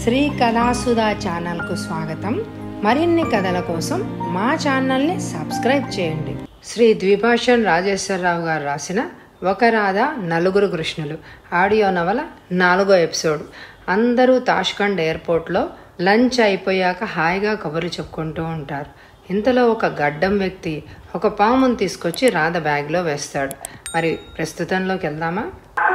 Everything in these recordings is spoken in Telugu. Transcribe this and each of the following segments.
శ్రీ కళాసుధా ఛానల్కు స్వాగతం మరిన్ని కథల కోసం మా ఛానల్ని సబ్స్క్రైబ్ చేయండి శ్రీ ద్విభాషన్ రాజేశ్వరరావు గారు రాసిన ఒక రాధ నలుగురు కృష్ణులు ఆడియో నవల నాలుగో ఎపిసోడ్ అందరూ తాష్కండ్ ఎయిర్పోర్ట్లో లంచ్ అయిపోయాక హాయిగా కబుర్లు చెప్పుకుంటూ ఉంటారు ఇంతలో ఒక గడ్డం వ్యక్తి ఒక పామును తీసుకొచ్చి రాధ బ్యాగ్లో వేస్తాడు మరి ప్రస్తుతంలోకి వెళ్దామా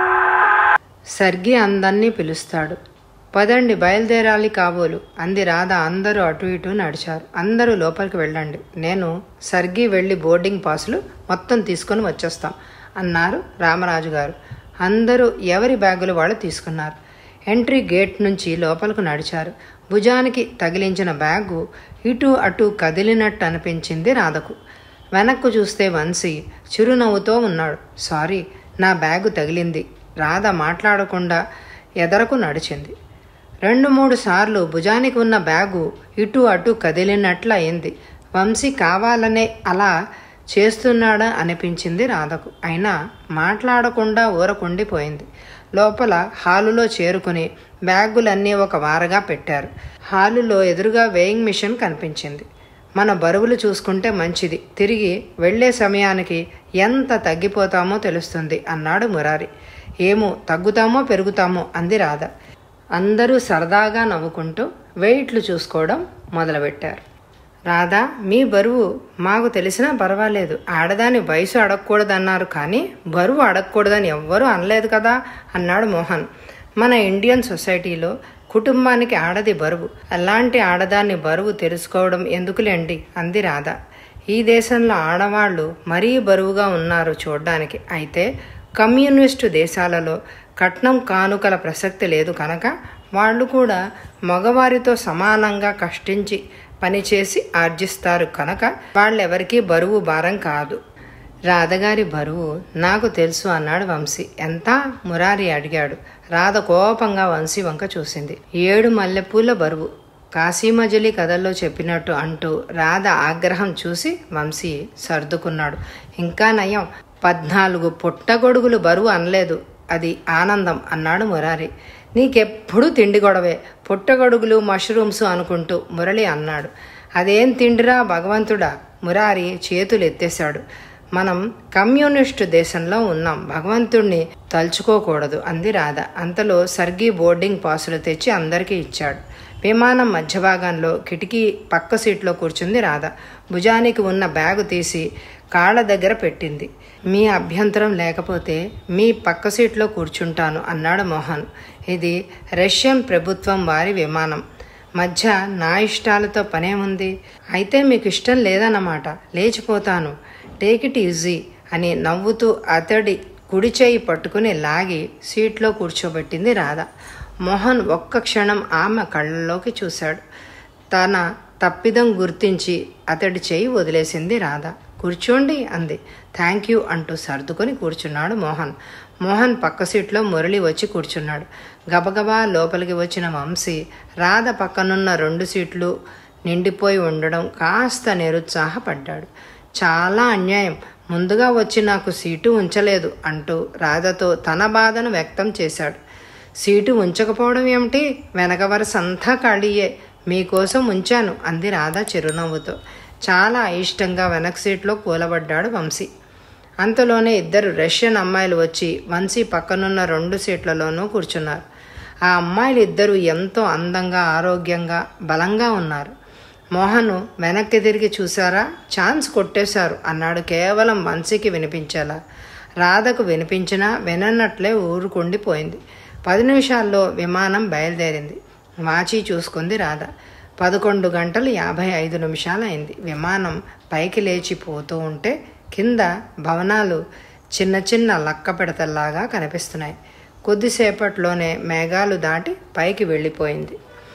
సర్గి అందరినీ పిలుస్తాడు పదండి బయలుదేరాలి కాబోలు అంది రాధ అందరూ అటు ఇటు నడిచారు అందరూ లోపలికి వెళ్ళండి నేను సర్గి వెళ్ళి బోర్డింగ్ పాసులు మొత్తం తీసుకొని వచ్చేస్తాం అన్నారు రామరాజు గారు అందరూ ఎవరి బ్యాగులు వాళ్ళు తీసుకున్నారు ఎంట్రీ గేట్ నుంచి లోపలకు నడిచారు భుజానికి తగిలించిన బ్యాగు ఇటు అటు కదిలినట్టు అనిపించింది రాధకు వెనక్కు చూస్తే వంశీ చిరునవ్వుతో ఉన్నాడు సారీ నా బ్యాగు తగిలింది రాధ మాట్లాడకుండా ఎదరకు నడిచింది రెండు మూడు సార్లు భుజానికి ఉన్న బ్యాగు ఇటు అటు కదిలినట్లు అయింది వంశీ కావాలనే అలా చేస్తున్నాడా అనిపించింది రాధకు అయినా మాట్లాడకుండా ఊరకుండిపోయింది లోపల హాలులో చేరుకుని బ్యాగులన్నీ ఒక వారగా పెట్టారు హాలులో ఎదురుగా వేయింగ్ మిషన్ కనిపించింది మన బరువులు చూసుకుంటే మంచిది తిరిగి వెళ్లే సమయానికి ఎంత తగ్గిపోతామో తెలుస్తుంది అన్నాడు మురారి ఏమో తగ్గుతామో పెరుగుతామో అంది రాధ అందరూ సరదాగా నవ్వుకుంటూ వెయిట్లు చూసుకోవడం మొదలుపెట్టారు రాధా మీ బరువు మాకు తెలిసినా పర్వాలేదు ఆడదాని వయసు అడగకూడదన్నారు కానీ బరువు అడగకూడదని ఎవ్వరూ అనలేదు కదా అన్నాడు మోహన్ మన ఇండియన్ సొసైటీలో కుటుంబానికి ఆడది బరువు అలాంటి ఆడదాన్ని బరువు తెలుసుకోవడం ఎందుకులేండి అంది రాధ ఈ దేశంలో ఆడవాళ్లు మరీ బరువుగా ఉన్నారు చూడ్డానికి అయితే కమ్యూనిస్టు దేశాలలో కట్నం కానుకల ప్రసక్తి లేదు కనుక వాళ్ళు కూడా మగవారితో సమానంగా కష్టించి పనిచేసి ఆర్జిస్తారు కనుక వాళ్ళెవరికీ బరువు భారం కాదు రాధగారి బరువు నాకు తెలుసు అన్నాడు వంశీ ఎంత మురారి అడిగాడు రాధ కోపంగా వంశీ వంక చూసింది ఏడు మల్లెపూల బరువు కాశీమజలి కథల్లో చెప్పినట్టు అంటూ రాధ ఆగ్రహం చూసి వంశీ సర్దుకున్నాడు ఇంకా నయం పద్నాలుగు పుట్టగొడుగులు బరువు అనలేదు అది ఆనందం అన్నాడు మురారి నీకెప్పుడు తిండి గొడవే పుట్టగొడుగులు మష్రూమ్స్ అనుకుంటూ మురళి అన్నాడు అదేం తిండిరా భగవంతుడా మురారి చేతులు ఎత్తేశాడు మనం కమ్యూనిస్టు దేశంలో ఉన్నాం భగవంతుణ్ణి తలుచుకోకూడదు అంది రాధ అంతలో సర్గి బోర్డింగ్ పాసులు తెచ్చి అందరికీ ఇచ్చాడు విమానం మధ్య భాగంలో కిటికీ పక్క సీట్లో కూర్చుంది రాధ భుజానికి ఉన్న బ్యాగు తీసి కాళ్ళ దగ్గర పెట్టింది మీ అభ్యంతరం లేకపోతే మీ పక్క సీట్లో కూర్చుంటాను అన్నాడు మోహన్ ఇది రష్యన్ ప్రభుత్వం వారి విమానం మధ్య నా ఇష్టాలతో పనేముంది అయితే మీకు ఇష్టం లేదన్నమాట లేచిపోతాను టేక్ ఇట్ ఈజీ అని నవ్వుతూ అతడి కుడి చేయి పట్టుకుని లాగి సీట్లో కూర్చోబెట్టింది రాధ మోహన్ ఒక్క క్షణం ఆమె కళ్ళలోకి చూశాడు తన తప్పిదం గుర్తించి అతడి చేయి వదిలేసింది రాధ కూర్చోండి అంది థ్యాంక్ యూ అంటూ సర్దుకొని కూర్చున్నాడు మోహన్ మోహన్ పక్క సీట్లో మురళి వచ్చి కూర్చున్నాడు గబగబా లోపలికి వచ్చిన వంశీ రాధ పక్కనున్న రెండు సీట్లు నిండిపోయి ఉండడం కాస్త నిరుత్సాహపడ్డాడు చాలా అన్యాయం ముందుగా వచ్చి నాకు సీటు ఉంచలేదు అంటూ రాధతో తన బాధను వ్యక్తం చేశాడు సీటు ఉంచకపోవడం ఏమిటి వెనక వరుస అంతా ఖాళీయే మీకోసం ఉంచాను అంది రాధ చిరునవ్వుతో చాలా అయిష్టంగా వెనక సీట్లో కూలబడ్డాడు వంశీ అంతలోనే ఇద్దరు రష్యన్ అమ్మాయిలు వచ్చి వంశీ పక్కనున్న రెండు సీట్లలోనూ కూర్చున్నారు ఆ అమ్మాయిలు ఇద్దరు ఎంతో అందంగా ఆరోగ్యంగా బలంగా ఉన్నారు మోహన్ వెనక్కి తిరిగి చూసారా ఛాన్స్ కొట్టేశారు అన్నాడు కేవలం వంశీకి వినిపించేలా రాధకు వినిపించినా వినన్నట్లే ఊరుకుండిపోయింది పది నిమిషాల్లో విమానం బయలుదేరింది వాచి చూసుకుంది రాధ పదకొండు గంటలు యాభై ఐదు నిమిషాలైంది విమానం పైకి లేచిపోతూ ఉంటే కింద భవనాలు చిన్న చిన్న లక్క పెడతల్లాగా కనిపిస్తున్నాయి కొద్దిసేపట్లోనే మేఘాలు దాటి పైకి వెళ్ళిపోయింది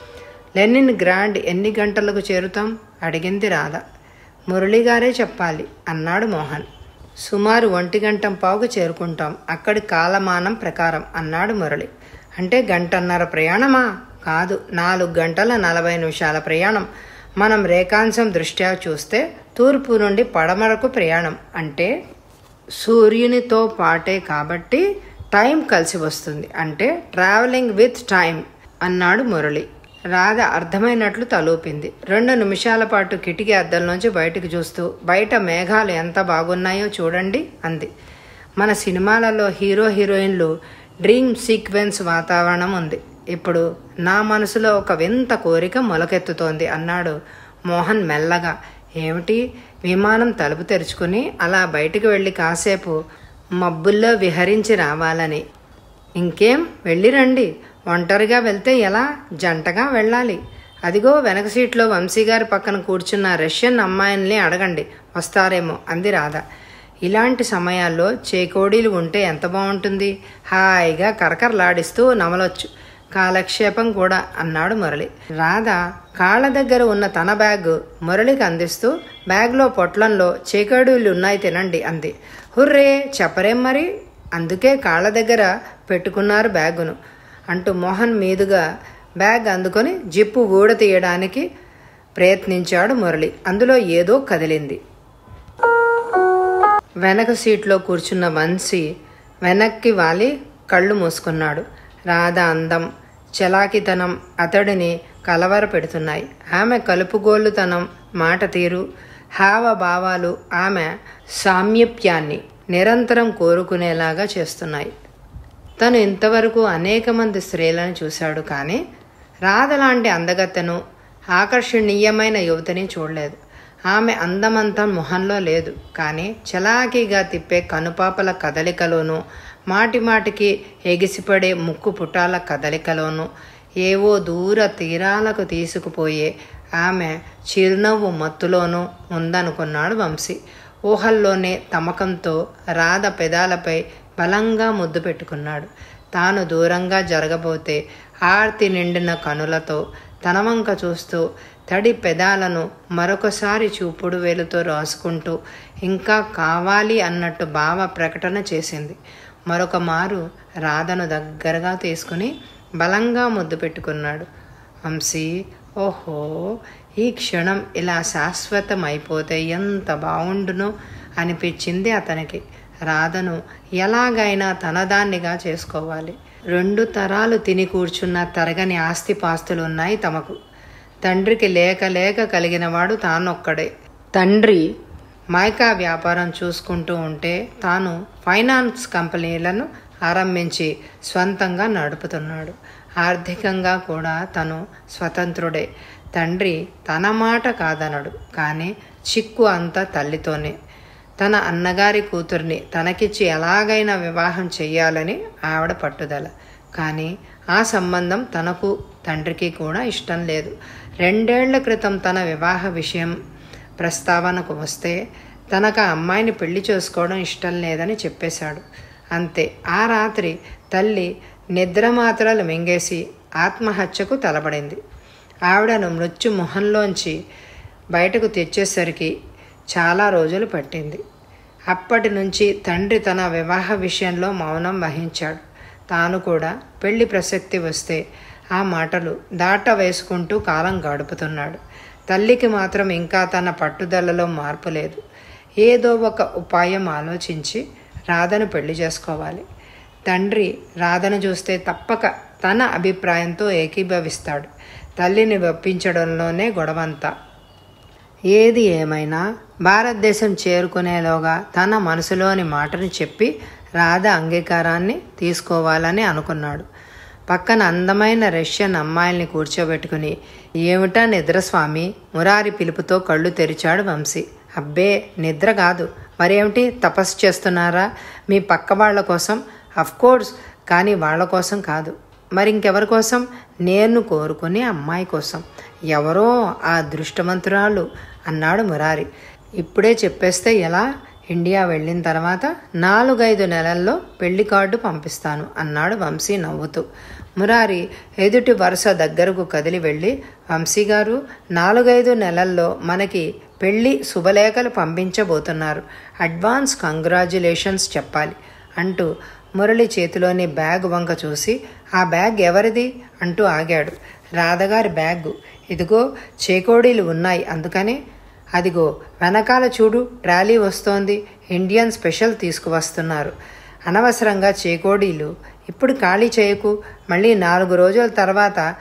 లెనిన్ గ్రాండ్ ఎన్ని గంటలకు చేరుతాం అడిగింది రాధ మురళిగారే చెప్పాలి అన్నాడు మోహన్ సుమారు ఒంటి గంట పావుకు చేరుకుంటాం అక్కడి కాలమానం ప్రకారం అన్నాడు మురళి అంటే గంటన్నర ప్రయాణమా కాదు నాలుగు గంటల నలభై నిమిషాల ప్రయాణం మనం రేఖాంశం దృష్ట్యా చూస్తే తూర్పు నుండి పడమరకు ప్రయాణం అంటే సూర్యునితో పాటే కాబట్టి టైం కలిసి వస్తుంది అంటే ట్రావెలింగ్ విత్ టైం అన్నాడు మురళి రాధ అర్థమైనట్లు తలూపింది రెండు నిమిషాల పాటు కిటికీ అద్దంలోంచి బయటకు చూస్తూ బయట మేఘాలు ఎంత బాగున్నాయో చూడండి అంది మన సినిమాలలో హీరో హీరోయిన్లు డ్రీమ్ సీక్వెన్స్ వాతావరణం ఉంది ఇప్పుడు నా మనసులో ఒక వింత కోరిక మొలకెత్తుతోంది అన్నాడు మోహన్ మెల్లగా ఏమిటి విమానం తలుపు తెరుచుకుని అలా బయటికి వెళ్ళి కాసేపు మబ్బుల్లో విహరించి రావాలని ఇంకేం వెళ్ళిరండి ఒంటరిగా వెళ్తే ఎలా జంటగా వెళ్ళాలి అదిగో వెనక సీట్లో వంశీగారి పక్కన కూర్చున్న రష్యన్ అమ్మాయిల్ని అడగండి వస్తారేమో అంది రాధ ఇలాంటి సమయాల్లో చేకోడీలు ఉంటే ఎంత బాగుంటుంది హాయిగా కరకరలాడిస్తూ నమలొచ్చు కాలక్షేపం కూడా అన్నాడు మురళి రాధ కాళ్ళ దగ్గర ఉన్న తన బ్యాగ్ మురళికి అందిస్తూ బ్యాగ్లో పొట్లంలో చేకోడీలు ఉన్నాయి తినండి అంది హుర్రే చెప్పరేం మరి అందుకే కాళ్ళ దగ్గర పెట్టుకున్నారు బ్యాగును అంటూ మోహన్ మీదుగా బ్యాగ్ అందుకొని జిప్పు ఊడ తీయడానికి ప్రయత్నించాడు మురళి అందులో ఏదో కదిలింది వెనక సీట్లో కూర్చున్న వంశీ వెనక్కి వాలి కళ్ళు మూసుకున్నాడు రాధ అందం చలాకితనం అతడిని కలవర పెడుతున్నాయి ఆమె కలుపుగోలుతనం మాట తీరు హావభావాలు ఆమె సామీప్యాన్ని నిరంతరం కోరుకునేలాగా చేస్తున్నాయి తను ఇంతవరకు అనేక మంది స్త్రీలను చూశాడు కానీ రాధ లాంటి అందగత్తెను ఆకర్షణీయమైన యువతిని చూడలేదు ఆమె అందమంతా మొహంలో లేదు కానీ చలాకీగా తిప్పే కనుపాపల కదలికలోనూ మాటి మాటికి ఎగిసిపడే ముక్కు పుటాల కదలికలోనూ ఏవో దూర తీరాలకు తీసుకుపోయే ఆమె చిరునవ్వు మత్తులోనూ ఉందనుకున్నాడు వంశీ ఊహల్లోనే తమకంతో రాధ పెదాలపై బలంగా ముద్దు పెట్టుకున్నాడు తాను దూరంగా జరగబోతే ఆర్తి నిండిన కనులతో తన వంక చూస్తూ తడి పెదాలను మరొకసారి చూపుడు వేలుతో రాసుకుంటూ ఇంకా కావాలి అన్నట్టు భావ ప్రకటన చేసింది మరొక మారు రాధను దగ్గరగా తీసుకుని బలంగా ముద్దు పెట్టుకున్నాడు వంశీ ఓహో ఈ క్షణం ఇలా శాశ్వతం అయిపోతే ఎంత బాగుండును అనిపించింది అతనికి రాధను ఎలాగైనా తనదాన్నిగా చేసుకోవాలి రెండు తరాలు తిని కూర్చున్న తరగని ఆస్తిపాస్తులు ఉన్నాయి తమకు తండ్రికి లేక లేక కలిగినవాడు తానొక్కడే తండ్రి మైకా వ్యాపారం చూసుకుంటూ ఉంటే తాను ఫైనాన్స్ కంపెనీలను ఆరంభించి స్వంతంగా నడుపుతున్నాడు ఆర్థికంగా కూడా తను స్వతంత్రుడే తండ్రి తన మాట కాదనడు కానీ చిక్కు అంతా తల్లితోనే తన అన్నగారి కూతుర్ని తనకిచ్చి ఎలాగైనా వివాహం చెయ్యాలని ఆవిడ పట్టుదల కానీ ఆ సంబంధం తనకు తండ్రికి కూడా ఇష్టం లేదు రెండేళ్ల క్రితం తన వివాహ విషయం ప్రస్తావనకు వస్తే తనకు ఆ అమ్మాయిని పెళ్లి చేసుకోవడం ఇష్టం లేదని చెప్పేశాడు అంతే ఆ రాత్రి తల్లి నిద్రమాత్రలు మింగేసి ఆత్మహత్యకు తలబడింది ఆవిడను మృత్యు మొహంలోంచి బయటకు తెచ్చేసరికి చాలా రోజులు పట్టింది అప్పటి నుంచి తండ్రి తన వివాహ విషయంలో మౌనం వహించాడు తాను కూడా పెళ్లి ప్రసక్తి వస్తే ఆ మాటలు దాట వేసుకుంటూ కాలం గడుపుతున్నాడు తల్లికి మాత్రం ఇంకా తన పట్టుదలలో మార్పు లేదు ఏదో ఒక ఉపాయం ఆలోచించి రాధను పెళ్లి చేసుకోవాలి తండ్రి రాధను చూస్తే తప్పక తన అభిప్రాయంతో ఏకీభవిస్తాడు తల్లిని ఒప్పించడంలోనే గొడవంతా ఏది ఏమైనా భారతదేశం చేరుకునేలోగా తన మనసులోని మాటని చెప్పి రాధ అంగీకారాన్ని తీసుకోవాలని అనుకున్నాడు పక్కన అందమైన రష్యన్ అమ్మాయిల్ని కూర్చోబెట్టుకుని ఏమిటా నిద్ర స్వామి మురారి పిలుపుతో కళ్ళు తెరిచాడు వంశీ అబ్బే నిద్ర కాదు మరేమిటి తపస్సు చేస్తున్నారా మీ పక్క వాళ్ళ కోసం కోర్స్ కానీ వాళ్ళ కోసం కాదు మరి ఇంకెవరి కోసం నేను కోరుకునే అమ్మాయి కోసం ఎవరో ఆ దృష్టవంతురాలు అన్నాడు మురారి ఇప్పుడే చెప్పేస్తే ఎలా ఇండియా వెళ్ళిన తర్వాత నాలుగైదు నెలల్లో పెళ్లి కార్డు పంపిస్తాను అన్నాడు వంశీ నవ్వుతూ మురారి ఎదుటి వరుస దగ్గరకు కదిలి వెళ్ళి వంశీ గారు నాలుగైదు నెలల్లో మనకి పెళ్లి శుభలేఖలు పంపించబోతున్నారు అడ్వాన్స్ కంగ్రాచులేషన్స్ చెప్పాలి అంటూ మురళి చేతిలోని బ్యాగ్ వంక చూసి ఆ బ్యాగ్ ఎవరిది అంటూ ఆగాడు రాధగారి బ్యాగ్ ఇదిగో చేకోడీలు ఉన్నాయి అందుకని అదిగో వెనకాల చూడు ట్రాలీ వస్తోంది ఇండియన్ స్పెషల్ తీసుకువస్తున్నారు అనవసరంగా చేకోడీలు ఇప్పుడు ఖాళీ చేయకు మళ్ళీ నాలుగు రోజుల తర్వాత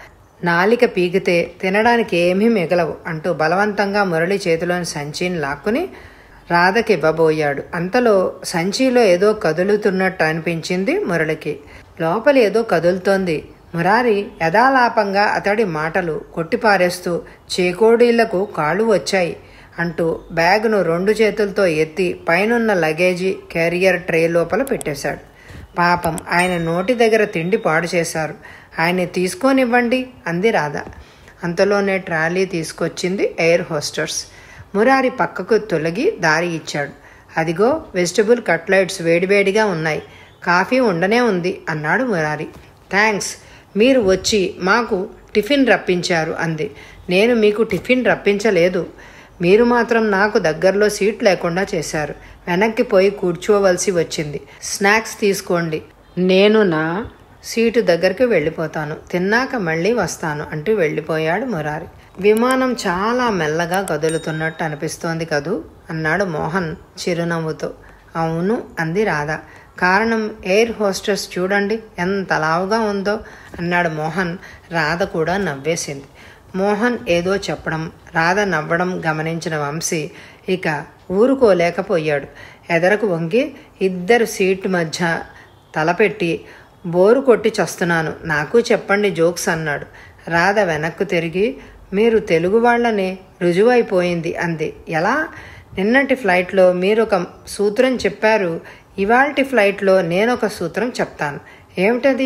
నాలిక పీకితే తినడానికి ఏమీ మిగలవు అంటూ బలవంతంగా మురళి చేతిలోని సంచిని లాక్కుని రాధకి ఇవ్వబోయాడు అంతలో సంచిలో ఏదో కదులుతున్నట్టు అనిపించింది మురళికి లోపల ఏదో కదులుతోంది మురారి యథాలాపంగా అతడి మాటలు కొట్టిపారేస్తూ చేకోడీళ్లకు కాళ్ళు వచ్చాయి అంటూ బ్యాగును రెండు చేతులతో ఎత్తి పైనున్న లగేజీ క్యారియర్ ట్రే లోపల పెట్టేశాడు పాపం ఆయన నోటి దగ్గర తిండి పాడు చేశారు ఆయన్ని తీసుకొనివ్వండి అంది రాధ అంతలోనే ట్రాలీ తీసుకొచ్చింది ఎయిర్ హోస్టర్స్ మురారి పక్కకు తొలగి దారి ఇచ్చాడు అదిగో వెజిటబుల్ కట్లెట్స్ వేడివేడిగా ఉన్నాయి కాఫీ ఉండనే ఉంది అన్నాడు మురారి థ్యాంక్స్ మీరు వచ్చి మాకు టిఫిన్ రప్పించారు అంది నేను మీకు టిఫిన్ రప్పించలేదు మీరు మాత్రం నాకు దగ్గరలో సీట్ లేకుండా చేశారు వెనక్కి పోయి కూర్చోవలసి వచ్చింది స్నాక్స్ తీసుకోండి నేను నా సీటు దగ్గరికి వెళ్ళిపోతాను తిన్నాక మళ్ళీ వస్తాను అంటూ వెళ్ళిపోయాడు మురారి విమానం చాలా మెల్లగా కదులుతున్నట్టు అనిపిస్తోంది కదూ అన్నాడు మోహన్ చిరునవ్వుతో అవును అంది రాధ కారణం ఎయిర్ హోస్టెస్ చూడండి ఎంత లావుగా ఉందో అన్నాడు మోహన్ రాధ కూడా నవ్వేసింది మోహన్ ఏదో చెప్పడం రాధ నవ్వడం గమనించిన వంశీ ఇక ఊరుకోలేకపోయాడు ఎదరకు వంగి ఇద్దరు సీట్ మధ్య తలపెట్టి బోరు కొట్టి చస్తున్నాను నాకు చెప్పండి జోక్స్ అన్నాడు రాధ వెనక్కు తిరిగి మీరు తెలుగు వాళ్ళని రుజువైపోయింది అంది ఎలా నిన్నటి ఫ్లైట్లో మీరు ఒక సూత్రం చెప్పారు ఇవాల్టి ఫ్లైట్లో నేనొక సూత్రం చెప్తాను ఏమిటది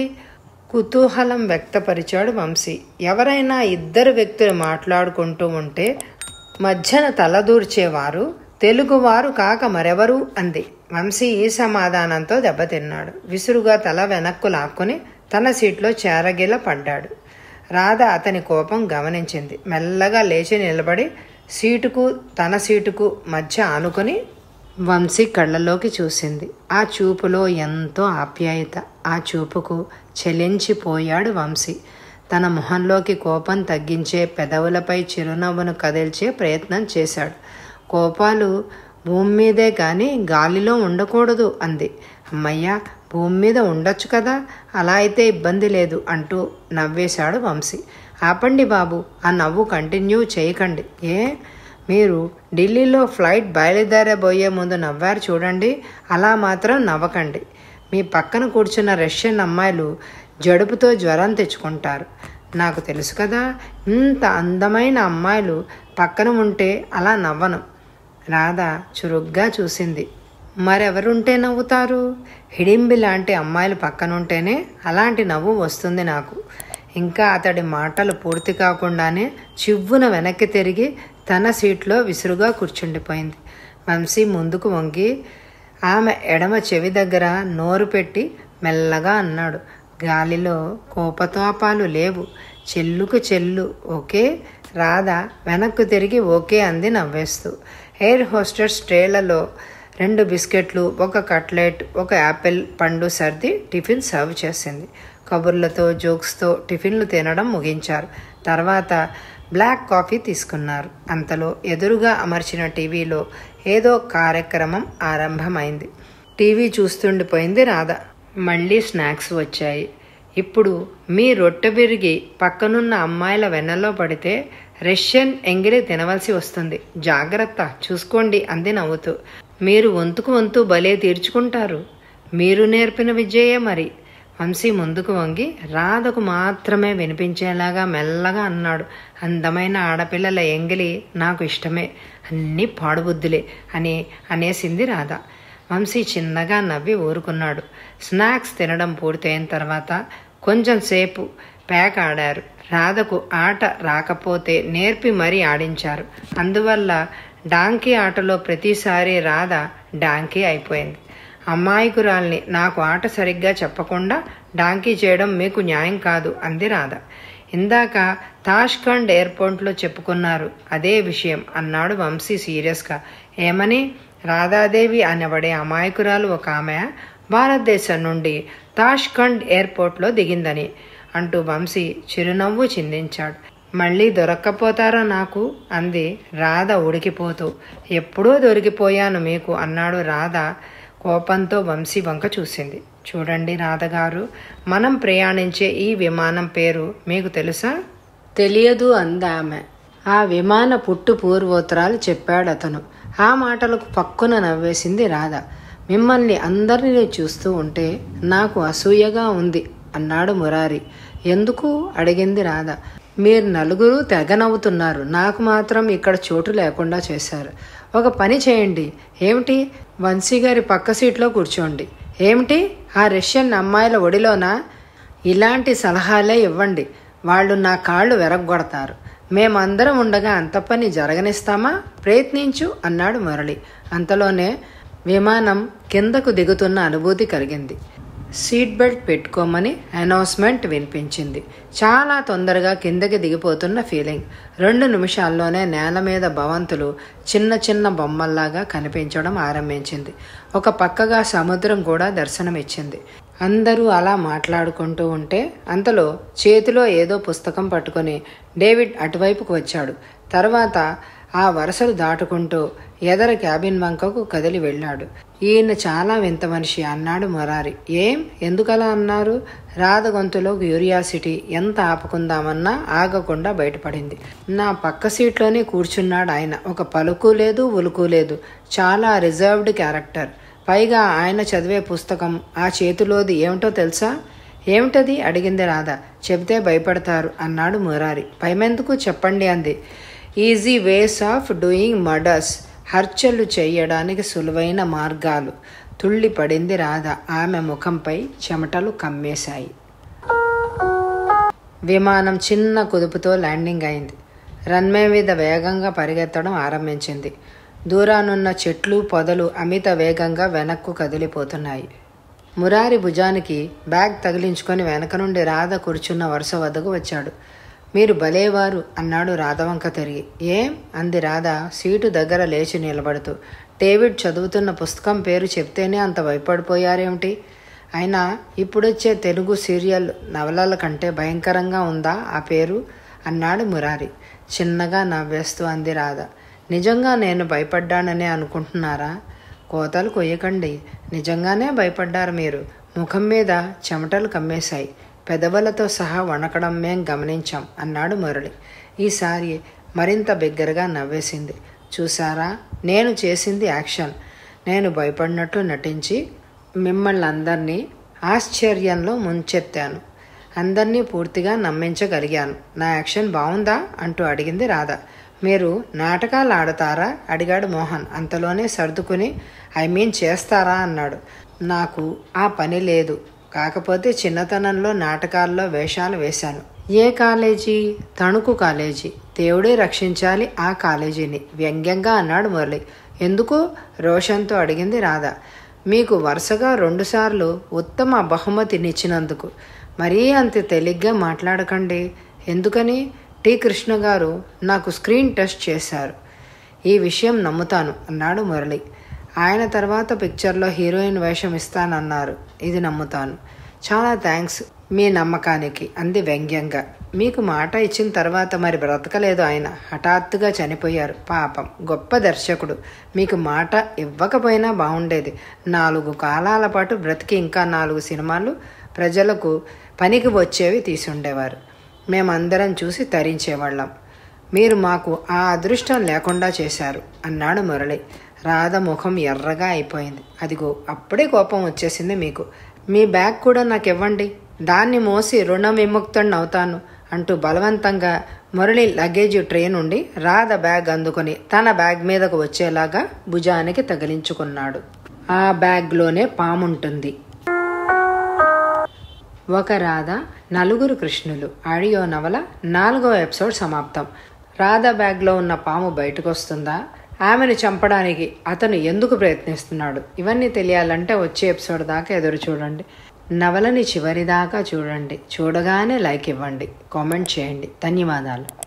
కుతూహలం వ్యక్తపరిచాడు వంశీ ఎవరైనా ఇద్దరు వ్యక్తులు మాట్లాడుకుంటూ ఉంటే మధ్యన తలదూర్చేవారు తెలుగువారు కాక మరెవరు అంది వంశీ ఈ సమాధానంతో దెబ్బతిన్నాడు విసురుగా తల వెనక్కు లాక్కుని తన సీట్లో చేరగిల పడ్డాడు రాధ అతని కోపం గమనించింది మెల్లగా లేచి నిలబడి సీటుకు తన సీటుకు మధ్య ఆనుకొని వంశీ కళ్ళలోకి చూసింది ఆ చూపులో ఎంతో ఆప్యాయత ఆ చూపుకు చెలించిపోయాడు వంశీ తన మొహంలోకి కోపం తగ్గించే పెదవులపై చిరునవ్వును కదిల్చే ప్రయత్నం చేశాడు కోపాలు భూమి మీదే కానీ గాలిలో ఉండకూడదు అంది అమ్మయ్య భూమి మీద ఉండొచ్చు కదా అలా అయితే ఇబ్బంది లేదు అంటూ నవ్వేశాడు వంశీ ఆపండి బాబు ఆ నవ్వు కంటిన్యూ చేయకండి ఏ మీరు ఢిల్లీలో ఫ్లైట్ బయలుదేరబోయే ముందు నవ్వారు చూడండి అలా మాత్రం నవ్వకండి మీ పక్కన కూర్చున్న రష్యన్ అమ్మాయిలు జడుపుతో జ్వరం తెచ్చుకుంటారు నాకు తెలుసు కదా ఇంత అందమైన అమ్మాయిలు పక్కన ఉంటే అలా నవ్వను రాధ చురుగ్గా చూసింది మరెవరుంటే నవ్వుతారు హిడింబి లాంటి అమ్మాయిలు పక్కనుంటేనే అలాంటి నవ్వు వస్తుంది నాకు ఇంకా అతడి మాటలు పూర్తి కాకుండానే చివ్వున వెనక్కి తిరిగి తన సీట్లో విసురుగా కూర్చుండిపోయింది వంశీ ముందుకు వంగి ఆమె ఎడమ చెవి దగ్గర నోరు పెట్టి మెల్లగా అన్నాడు గాలిలో కోపతాపాలు లేవు చెల్లుకు చెల్లు ఓకే రాధ వెనక్కు తిరిగి ఓకే అంది నవ్వేస్తూ ఎయిర్ హోస్టెస్ ట్రేలలో రెండు బిస్కెట్లు ఒక కట్లెట్ ఒక యాపిల్ పండు సర్ది టిఫిన్ సర్వ్ చేసింది కబుర్లతో జోక్స్తో టిఫిన్లు తినడం ముగించారు తర్వాత బ్లాక్ కాఫీ తీసుకున్నారు అంతలో ఎదురుగా అమర్చిన టీవీలో ఏదో కార్యక్రమం ఆరంభమైంది టీవీ చూస్తుండిపోయింది రాధ మళ్ళీ స్నాక్స్ వచ్చాయి ఇప్పుడు మీ రొట్టె విరిగి పక్కనున్న అమ్మాయిల వెన్నలో పడితే రష్యన్ ఎంగిలి తినవలసి వస్తుంది జాగ్రత్త చూసుకోండి అంది నవ్వుతూ మీరు వంతుకు వంతు భలే తీర్చుకుంటారు మీరు నేర్పిన విద్యయే మరి వంశీ ముందుకు వంగి రాధకు మాత్రమే వినిపించేలాగా మెల్లగా అన్నాడు అందమైన ఆడపిల్లల ఎంగిలి నాకు ఇష్టమే అన్నీ పాడుబుద్ధులే అని అనేసింది రాధ వంశీ చిన్నగా నవ్వి ఊరుకున్నాడు స్నాక్స్ తినడం పూర్తయిన తర్వాత కొంచెం సేపు ప్యాక్ ఆడారు రాధకు ఆట రాకపోతే నేర్పి మరీ ఆడించారు అందువల్ల డాంకీ ఆటలో ప్రతిసారి రాధ డాంకీ అయిపోయింది అమ్మాయికురాల్ని నాకు ఆట సరిగ్గా చెప్పకుండా డాంకీ చేయడం మీకు న్యాయం కాదు అంది రాధ ఇందాక తాష్కండ్ ఎయిర్పోర్ట్లో చెప్పుకున్నారు అదే విషయం అన్నాడు వంశీ సీరియస్గా ఏమని రాధాదేవి అనబడే అమాయకురాలు ఒక ఆమె భారతదేశం నుండి తాష్కండ్ ఎయిర్పోర్ట్లో దిగిందని అంటూ వంశీ చిరునవ్వు చిందించాడు మళ్ళీ దొరక్కపోతారా నాకు అంది రాధ ఉడికిపోతూ ఎప్పుడో దొరికిపోయాను మీకు అన్నాడు రాధ కోపంతో వంశీ వంక చూసింది చూడండి రాధగారు మనం ప్రయాణించే ఈ విమానం పేరు మీకు తెలుసా తెలియదు అందామె ఆ విమాన పుట్టు పూర్వోత్తరాలు చెప్పాడు అతను ఆ మాటలకు పక్కున నవ్వేసింది రాధ మిమ్మల్ని అందరినీ చూస్తూ ఉంటే నాకు అసూయగా ఉంది అన్నాడు మురారి ఎందుకు అడిగింది రాధ మీరు నలుగురు తెగ నవ్వుతున్నారు నాకు మాత్రం ఇక్కడ చోటు లేకుండా చేశారు ఒక పని చేయండి ఏమిటి వంశీ గారి పక్క సీట్లో కూర్చోండి ఏమిటి ఆ రష్యన్ అమ్మాయిల ఒడిలోనా ఇలాంటి సలహాలే ఇవ్వండి వాళ్ళు నా కాళ్ళు వెరగొడతారు మేమందరం ఉండగా అంత పని జరగనిస్తామా ప్రయత్నించు అన్నాడు మురళి అంతలోనే విమానం కిందకు దిగుతున్న అనుభూతి కలిగింది సీట్ బెల్ట్ పెట్టుకోమని అనౌన్స్మెంట్ వినిపించింది చాలా తొందరగా కిందకి దిగిపోతున్న ఫీలింగ్ రెండు నిమిషాల్లోనే నేల మీద భవంతులు చిన్న చిన్న బొమ్మల్లాగా కనిపించడం ఆరంభించింది ఒక పక్కగా సముద్రం కూడా దర్శనమిచ్చింది అందరూ అలా మాట్లాడుకుంటూ ఉంటే అంతలో చేతిలో ఏదో పుస్తకం పట్టుకొని డేవిడ్ అటువైపుకు వచ్చాడు తర్వాత ఆ వరుసలు దాటుకుంటూ ఎదర క్యాబిన్ వంకకు కదిలి వెళ్ళాడు ఈయన చాలా వింత మనిషి అన్నాడు మొరారి ఏం ఎందుకలా అన్నారు రాధ గొంతులో క్యూరియాసిటీ ఎంత ఆపుకుందామన్నా ఆగకుండా బయటపడింది నా పక్క సీట్లోనే కూర్చున్నాడు ఆయన ఒక పలుకు లేదు ఉలుకు లేదు చాలా రిజర్వ్డ్ క్యారెక్టర్ పైగా ఆయన చదివే పుస్తకం ఆ చేతిలోది ఏమిటో తెలుసా ఏమిటది అడిగింది రాధ చెబితే భయపడతారు అన్నాడు మురారి పైమెందుకు చెప్పండి అంది easy ways of doing murders హర్చలు చేయడానికి సులువైన మార్గాలు తుళ్ళి పడింది రాధ ఆమె ముఖంపై చెమటలు కమ్మేశాయి విమానం చిన్న కుదుపుతో ల్యాండింగ్ అయింది రన్వే మీద వేగంగా పరిగెత్తడం ఆరంభించింది దూరానున్న చెట్లు పొదలు అమిత వేగంగా వెనక్కు కదిలిపోతున్నాయి మురారి భుజానికి బ్యాగ్ తగిలించుకొని వెనక నుండి రాధ కూర్చున్న వరుస వద్దకు వచ్చాడు మీరు భలేవారు అన్నాడు రాధవంక తిరిగి ఏం అంది రాధ సీటు దగ్గర లేచి నిలబడుతూ డేవిడ్ చదువుతున్న పుస్తకం పేరు చెప్తేనే అంత భయపడిపోయారేమిటి అయినా ఇప్పుడొచ్చే తెలుగు సీరియల్ నవలల కంటే భయంకరంగా ఉందా ఆ పేరు అన్నాడు మురారి చిన్నగా నవ్వేస్తూ అంది రాధ నిజంగా నేను భయపడ్డాననే అనుకుంటున్నారా కోతలు కొయ్యకండి నిజంగానే భయపడ్డారు మీరు ముఖం మీద చెమటలు కమ్మేశాయి పెదవులతో సహా వణకడం మేం గమనించాం అన్నాడు మురళి ఈసారి మరింత బిగ్గరగా నవ్వేసింది చూసారా నేను చేసింది యాక్షన్ నేను భయపడినట్లు నటించి మిమ్మల్ని అందరినీ ఆశ్చర్యంలో ముంచెత్తాను అందరినీ పూర్తిగా నమ్మించగలిగాను నా యాక్షన్ బాగుందా అంటూ అడిగింది రాధ మీరు నాటకాలు ఆడతారా అడిగాడు మోహన్ అంతలోనే సర్దుకుని ఐ మీన్ చేస్తారా అన్నాడు నాకు ఆ పని లేదు కాకపోతే చిన్నతనంలో నాటకాల్లో వేషాలు వేశాను ఏ కాలేజీ తణుకు కాలేజీ దేవుడే రక్షించాలి ఆ కాలేజీని వ్యంగ్యంగా అన్నాడు మురళి ఎందుకు రోషన్తో అడిగింది రాధ మీకు వరుసగా రెండుసార్లు ఉత్తమ బహుమతినిచ్చినందుకు మరీ అంత తేలిగ్గా మాట్లాడకండి ఎందుకని టి కృష్ణ గారు నాకు స్క్రీన్ టెస్ట్ చేశారు ఈ విషయం నమ్ముతాను అన్నాడు మురళి ఆయన తర్వాత పిక్చర్లో హీరోయిన్ వేషం ఇస్తానన్నారు ఇది నమ్ముతాను చాలా థ్యాంక్స్ మీ నమ్మకానికి అంది వ్యంగ్యంగా మీకు మాట ఇచ్చిన తర్వాత మరి బ్రతకలేదు ఆయన హఠాత్తుగా చనిపోయారు పాపం గొప్ప దర్శకుడు మీకు మాట ఇవ్వకపోయినా బాగుండేది నాలుగు కాలాల పాటు బ్రతికి ఇంకా నాలుగు సినిమాలు ప్రజలకు పనికి వచ్చేవి తీసుండేవారు మేమందరం చూసి తరించేవాళ్ళం మీరు మాకు ఆ అదృష్టం లేకుండా చేశారు అన్నాడు మురళి రాధ ముఖం ఎర్రగా అయిపోయింది అదిగో అప్పుడే కోపం వచ్చేసింది మీకు మీ బ్యాగ్ కూడా నాకు ఇవ్వండి దాన్ని మోసి రుణ విముక్తుడిని అవుతాను అంటూ బలవంతంగా మురళి లగేజ్ ట్రే నుండి రాధ బ్యాగ్ అందుకొని తన బ్యాగ్ మీదకు వచ్చేలాగా భుజానికి తగిలించుకున్నాడు ఆ బ్యాగ్లోనే పాముంటుంది ఒక రాధ నలుగురు కృష్ణులు ఆడియో నవల నాలుగో ఎపిసోడ్ సమాప్తం రాధ బ్యాగ్లో ఉన్న పాము బయటకు వస్తుందా ఆమెను చంపడానికి అతను ఎందుకు ప్రయత్నిస్తున్నాడు ఇవన్నీ తెలియాలంటే వచ్చే ఎపిసోడ్ దాకా ఎదురు చూడండి నవలని చివరి దాకా చూడండి చూడగానే లైక్ ఇవ్వండి కామెంట్ చేయండి ధన్యవాదాలు